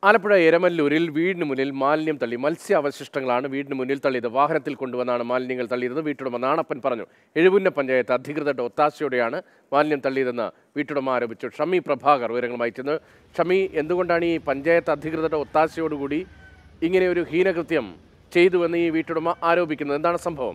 ആലപ്പുഴ എരമല്ലൂരിൽ വീടിന് മുന്നിൽ മാലിന്യം തള്ളി മത്സ്യാവശിഷ്ടങ്ങളാണ് വീടിന് മുന്നിൽ തള്ളിയത് വാഹനത്തിൽ കൊണ്ടുവന്നാണ് മാലിന്യങ്ങൾ തള്ളിയത് വീട്ടുടമ നാണപ്പൻ പറഞ്ഞു എഴുപുന്ന പഞ്ചായത്ത് അധികൃതരുടെ ഒത്താശയോടെയാണ് മാലിന്യം തള്ളിയതെന്ന് വീട്ടുടമ ആരോപിച്ചു ഷമി പ്രഭാകർ വിവരങ്ങളുമായി ചെന്ന് ഷമി എന്തുകൊണ്ടാണ് ഈ പഞ്ചായത്ത് അധികൃതരുടെ ഒത്താശയോടുകൂടി ഇങ്ങനെ ഒരു ഹീനകൃത്യം ചെയ്തുവെന്ന് ഈ വീട്ടുടമ ആരോപിക്കുന്നത് എന്താണ് സംഭവം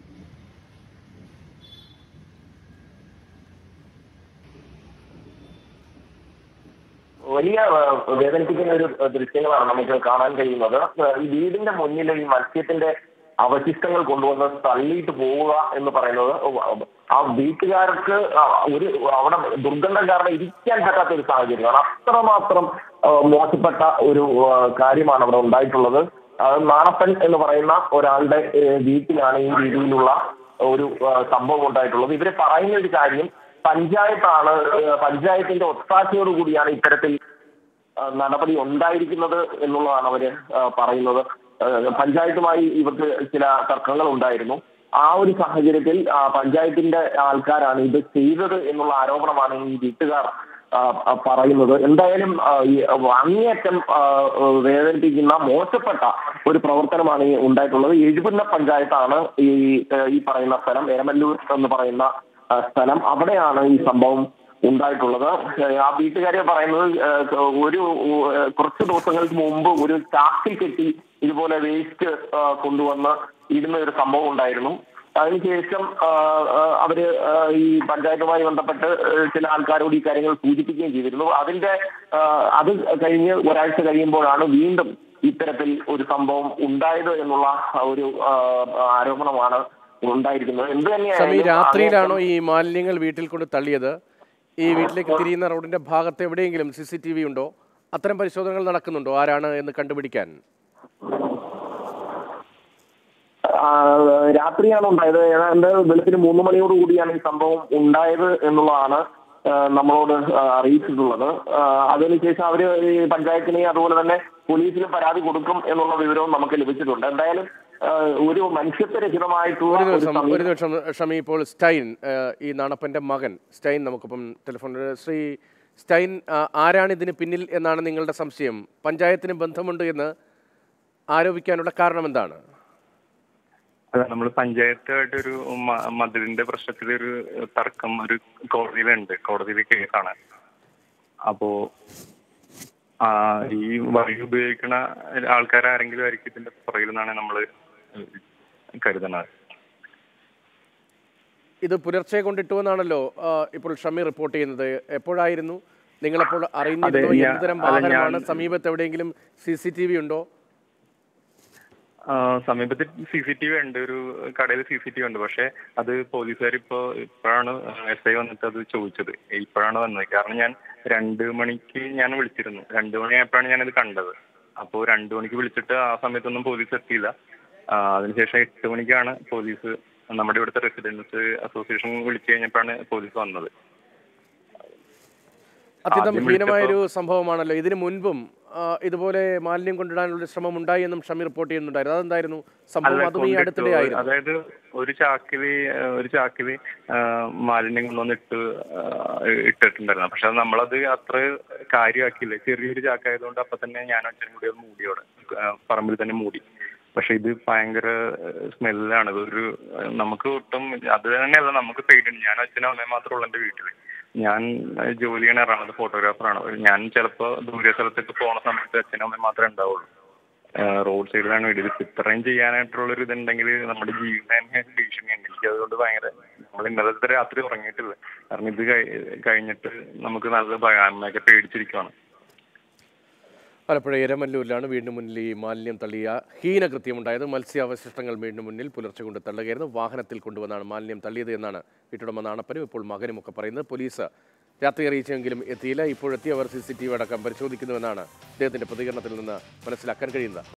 വലിയ ഏഹ്, വേദനിപ്പിക്കുന്ന ഒരു ഏഹ്, ദൃശ്യങ്ങളാണ് നമുക്ക് കാണാൻ കഴിയുന്നത് ഏഹ്, ഈ വീടിന്റെ മുന്നിൽ ഈ മത്സ്യത്തിന്റെ അവശിഷ്ടങ്ങൾ കൊണ്ടുവന്ന് തള്ളിയിട്ട് പോവുക എന്ന് പറയുന്നത് ആ വീട്ടുകാർക്ക് ആ ഒരു അവിടെ ദുർഗന്ധം കാരണം ഇരിക്കാൻ പറ്റാത്ത ഒരു സാഹചര്യമാണ് അത്രമാത്രം ഏഹ്, മോശപ്പെട്ട ഒരു ഏഹ്, കാര്യമാണ് അവിടെ ഉണ്ടായിട്ടുള്ളത് അത് നാണപ്പൻ എന്ന് പറയുന്ന ഒരാളുടെ ഏഹ്, വീട്ടിലാണ് ഈ രീതിയിലുള്ള ഒരു ഏഹ്, സംഭവം ഉണ്ടായിട്ടുള്ളത് ഇവര് പറയുന്ന ഒരു കാര്യം പഞ്ചായത്താണ് ഏഹ്, പഞ്ചായത്തിന്റെ ഒത്താശയോട് കൂടിയാണ് ഇത്തരത്തിൽ ഏഹ്, നടപടി ഉണ്ടായിരിക്കുന്നത് എന്നുള്ളതാണ് അവര് ഏഹ്, പറയുന്നത് ഏഹ്, പഞ്ചായത്തുമായി ഇവർക്ക് ചില തർക്കങ്ങൾ ഉണ്ടായിരുന്നു ആ ഒരു സാഹചര്യത്തിൽ ആ, പഞ്ചായത്തിന്റെ ആൾക്കാരാണ് ഇത് ചെയ്തത് എന്നുള്ള ആരോപണമാണ് ഈ വീട്ടുകാർ ആ, ആ, പറയുന്നത് എന്തായാലും ആ, ഈ അങ്ങേയറ്റം ആ, വേദനിപ്പിക്കുന്ന മോശപ്പെട്ട ഒരു പ്രവർത്തനമാണ് ഈ ഉണ്ടായിട്ടുള്ളത് എഴുപുന്ന പഞ്ചായത്താണ് ഈ ഏഹ്, ഈ പറയുന്ന സ്ഥലം എരമല്ലൂർ എന്ന് പറയുന്ന ആ, സ്ഥലം അവിടെയാണ് ഈ സംഭവം ഉണ്ടായിട്ടുള്ളത് ഏഹ് ആ വീട്ടുകാരെ പറയുന്നത് ഏഹ് ഒരു ഏഹ് കുറച്ച് ദിവസങ്ങൾക്ക് മുമ്പ് ഒരു ചാക്കിൽ കെട്ടി ഇതുപോലെ വേസ്റ്റ് കൊണ്ടുവന്ന് ഇടുന്ന ഒരു സംഭവം ഉണ്ടായിരുന്നു അതിനുശേഷം ആ, ആ, അവര് ആ, ഈ പഞ്ചായത്തുമായി ബന്ധപ്പെട്ട് ഏഹ് ചില ആൾക്കാരോട് ഈ കാര്യങ്ങൾ സൂചിപ്പിക്കുകയും ചെയ്തിരുന്നു അതിന്റെ ആ, അത് കഴിഞ്ഞ് ഒരാഴ്ച കഴിയുമ്പോഴാണ് വീണ്ടും ഇത്തരത്തിൽ ഒരു സംഭവം ഉണ്ടായത് എന്നുള്ള ഒരു ആ, ആരോപണമാണ് ഉണ്ടായിരിക്കുന്നത് എന്ത് ഷമി തന്നെയായാലും രാത്രിയിലാണോ ഈ മാലിന്യങ്ങൾ വീട്ടിൽ കൊണ്ട് തള്ളിയത് ഈ വീട്ടിലേക്ക് തിരിയുന്ന റോഡിന്റെ ഭാഗത്ത് എവിടെയെങ്കിലും സി സി ടി വി ഉണ്ടോ അത്തരം പരിശോധനകൾ നടക്കുന്നുണ്ടോ ആരാണ് എന്ന് കണ്ടുപിടിക്കാൻ ആ, രാത്രിയാണ് ഉണ്ടായത് ഏതാണ്ട് വെളുപ്പിന് മൂന്ന് മണിയോട് കൂടിയാണ് ഈ സംഭവം ഉണ്ടായത് എന്നുള്ളതാണ് ആ, നമ്മളോട് ആ, അറിയിച്ചിട്ടുള്ളത് ആ, അതിനുശേഷം അവര് ഈ പഞ്ചായത്തിനെയും അതുപോലെ തന്നെ പോലീസിന് പരാതി കൊടുക്കും എന്നുള്ള വിവരവും നമുക്ക് ലഭിച്ചിട്ടുണ്ട് എന്തായാലും ആ, ഒരു മനുഷ്യത്വരഹിതമായിട്ടുള്ള ഒരു ഒരു ദിവസം സമീപനം ഒരു ദിവസം ഷമി ഇപ്പോൾ സ്റ്റൈൻ ഏഹ്, ഈ നാണപ്പന്റെ മകൻ സ്റ്റൈൻ നമുക്കിപ്പം ടെലിഫോണിൽ ശ്രീ സ്റ്റൈൻ ആ, ആരാണ് ഇതിന് പിന്നിൽ എന്നാണ് നിങ്ങളുടെ സംശയം പഞ്ചായത്തിന് ബന്ധമുണ്ട് എന്ന് ആരോപിക്കാനുള്ള കാരണം എന്താണ് അല്ല നമ്മൾ പഞ്ചായത്തായിട്ടൊരു മ- മതിലിന്റെ പ്രശ്നത്തിൽ ഒരു തർക്കം ഒരു കോടതിയിലുണ്ട് കോടതിയിലെ കേസാണ് അപ്പോ ആ, ഈ വഴി ഉപയോഗിക്കുന്ന ആൾക്കാരാരെങ്കിലും ആയിരിക്കും ഇതിന്റെ പുറകിൽ നിന്നാണ് നമ്മൾ കരുതുന്നത് ഇത് പുലർച്ചെ കൊണ്ടിട്ടുവെന്നാണല്ലോ ആ, ഇപ്പോൾ ഷമി റിപ്പോർട്ട് ചെയ്യുന്നത് എപ്പോഴായിരുന്നു നിങ്ങളെപ്പോൾ അറിയുന്നിരുന്നോ അതെ, ഞാൻ- എന്തുതരം അതെ, ഞാൻ- വാഹനമാണ് സമീപത്ത് എവിടെയെങ്കിലും സി സി ടി വി ഉണ്ടോ ആ, സമീപത്ത് സി സി ടി വി ഉണ്ട് ഒരു കടയിൽ സി സി ടി വി ഉണ്ട് പക്ഷെ അത് പോലീസുകാർ ഇപ്പോ ഇപ്പോഴാണ് എസ് ഐ വന്നിട്ട് അത് ചോദിച്ചത് ഇപ്പോഴാണ് വന്നത് കാരണം ഞാൻ രണ്ട് മണിക്ക് ഞാൻ വിളിച്ചിരുന്നു രണ്ട് മണിയായപ്പോഴാണ് ഞാനത് കണ്ടത് അപ്പോൾ രണ്ട് മണിക്ക് വിളിച്ചിട്ട് ആ സമയത്തൊന്നും പോലീസ് എത്തിയില്ല ആ, അതിനുശേഷം എട്ട് മണിക്കാണ് പോലീസ് നമ്മുടെ ഇവിടുത്തെ റെസിഡൻസ് അസോസിയേഷൻ വിളിച്ചു കഴിഞ്ഞപ്പോഴാണ് പോലീസ് വന്നത് അത്യന്തം ആദ്യം ഹീനമായൊരു സംഭവമാണല്ലോ ഇതിനു മുൻപും ആ, ഇതുപോലെ മാലിന്യം കൊണ്ടിടാനുള്ള ശ്രമം ഉണ്ടായി എന്നും ഷമി റിപ്പോർട്ട് ചെയ്യുന്നുണ്ടായിരുന്നു അതെന്തായിരുന്നു സംഭവം അല്ല, അതും ഈ കൊണ്ടിട്ടു. അടുത്തിടെ ആയിരുന്നു അതായത് ഒരു ചാക്കില് ഏഹ്, ഒരു ചാക്കില് ആഹ്, മാലിന്യം കൊണ്ടുവന്ന് ഇട്ട് ആഹ്, ഇട്ടിട്ടുണ്ടായിരുന്നു പക്ഷെ അത് നമ്മളത് അത്ര കാര്യമാക്കിയില്ല ചെറിയൊരു ചാക്കായതുകൊണ്ട് അപ്പൊ തന്നെ ഞാൻ അച്ഛനും കൂടി അത് മൂടി അവിടെ ആഹ്, പറമ്പിൽ തന്നെ മൂടി പക്ഷെ ഇത് ഭയങ്കര സ്മെല്ലാണ് ഒരു ആഹ്, നമുക്ക് ഒട്ടും അത് തന്നെയല്ല നമുക്ക് പേടിയുണ്ട് ഞാൻ അച്ഛനും അമ്മയും മാത്രമേ ഉള്ളൂ എന്റെ വീട്ടില് ഞാൻ ആഹ്, ജോലി ചെയ്യണ എറണാകുളത്ത് ഫോട്ടോഗ്രാഫറാണ് ഞാൻ ചിലപ്പോ ദൂരെ സ്ഥലത്തേക്ക് പോണ സമയത്ത് അച്ഛനും അമ്മയും മാത്രമേ ഉണ്ടാവുള്ളൂ റോഡ് സൈഡിലാണ് വീട് ഇത് ഇത്രയും ചെയ്യാനായിട്ടുള്ള ഒരു ഇതുണ്ടെങ്കിൽ നമ്മുടെ ജീവൻ തന്നെ ഭീഷണിയുണ്ട് എനിക്ക് അതുകൊണ്ട് ഭയങ്കര നമ്മൾ ഇന്നലത്തെ രാത്രി ഉറങ്ങിയിട്ടില്ല കാരണം ഇത് കഴി- കഴിഞ്ഞിട്ട് നമുക്ക് നല്ല ഭയം അമ്മയൊക്കെ പേടിച്ചിരിക്കുവാണ് ആലപ്പുഴ എരമല്ലൂരിലാണ് വീടിന് മുന്നിൽ ഈ മാലിന്യം തള്ളിയ ഹീനകൃത്യമുണ്ടായത് മത്സ്യാവശിഷ്ടങ്ങൾ വീടിന് മുന്നിൽ പുലർച്ചെ കൊണ്ട് തള്ളുകയായിരുന്നു വാഹനത്തിൽ കൊണ്ടുവന്നാണ് മാലിന്യം തള്ളിയത് എന്നാണ് വീട്ടുടമ നാണപ്പനും ഇപ്പോൾ മകനും ഒക്കെ പറയുന്നത് പോലീസ് രാത്രി അറിയിച്ചെങ്കിലും എത്തിയില്ല ഇപ്പോഴെത്തി അവർ സി സി ടി വി അടക്കം പരിശോധിക്കുന്നുവെന്നാണ് അദ്ദേഹത്തിന്റെ പ്രതികരണത്തിൽ നിന്ന് മനസ്സിലാക്കാൻ കഴിയുന്നത്